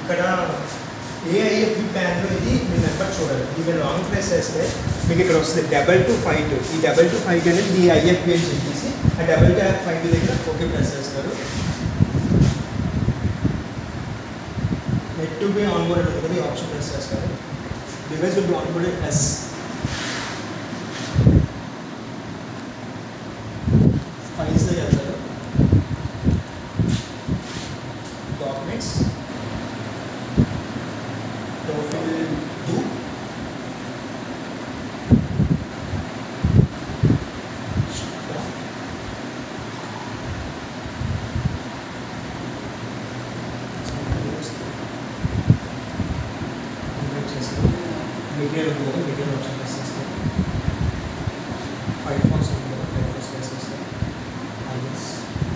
ఇక్కడ ఏఐఎఫ్బి ప్యాన్లో ఇది మీ నెంబర్ చూడాలి ఇది మీరు లాంగ్ ప్రెస్ చేస్తే మీకు ఇక్కడ వస్తుంది డబల్ టు ఫైవ్ టూ ఈ డబల్ టు ఫైవ్ టూ అనేది మీ ఐఎఫ్బి అని చెప్పేసి ఆ డబల్ టు ఫైవ్ టూ దగ్గర ఓకే ప్రెస్ చేస్తారు net to be on board ఉంటుంది ఈ ఆప్షన్ ప్రెస్ చేస్తారు device will be on board ES ఫైల్స్లో వెళ్తారు డాక్యుమెంట్స్ టోటల్ టూ మెటీరియల్ ఉంది కదా మెటీరియల్ ఆప్షన్ ప్రెస్ చేస్తారు ఫైవ్ ఫోన్స్ ఉంది కదా ఫైవ్ ఫోన్స్ ప్రెస్ చేస్తారు ఆల్వేస్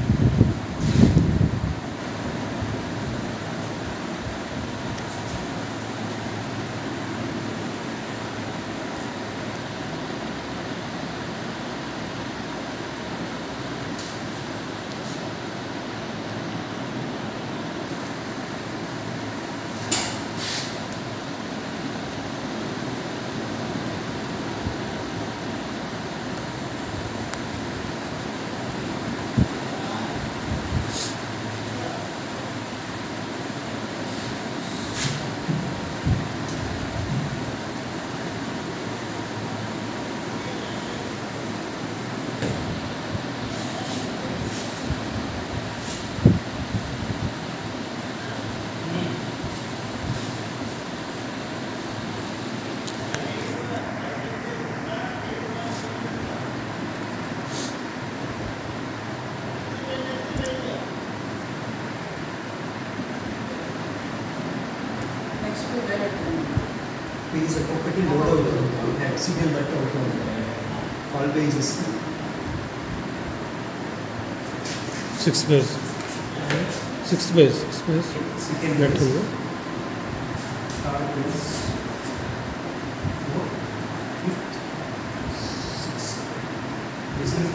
నెక్స్ట్ డైరెక్ట్ పేజ్ ఒక్కొక్కటి లోడ్ అవుతుంది నెట్ సిగ్నల్ బట్టి అవుతుంది all pages six page six page six page second net ఉంది third page fourth fifth six this is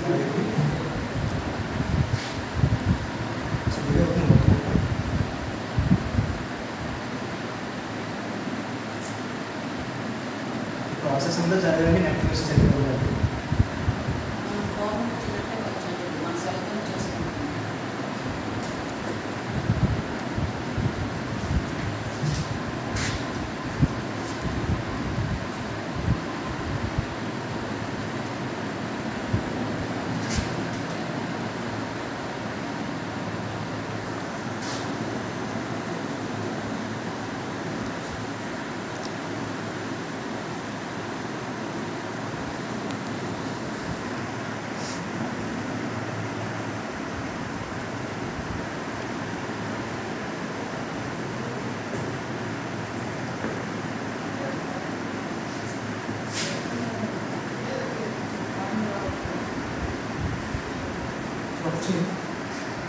so video అవుతుంది మొత్తం ప్రాసెస్ అంతా చదివండి నెట్ యూస్ చదివాలి ఫోన్ వచ్చినట్టే వచ్చండి మన సెల్తో చేసుకుంటాం వచ్చింది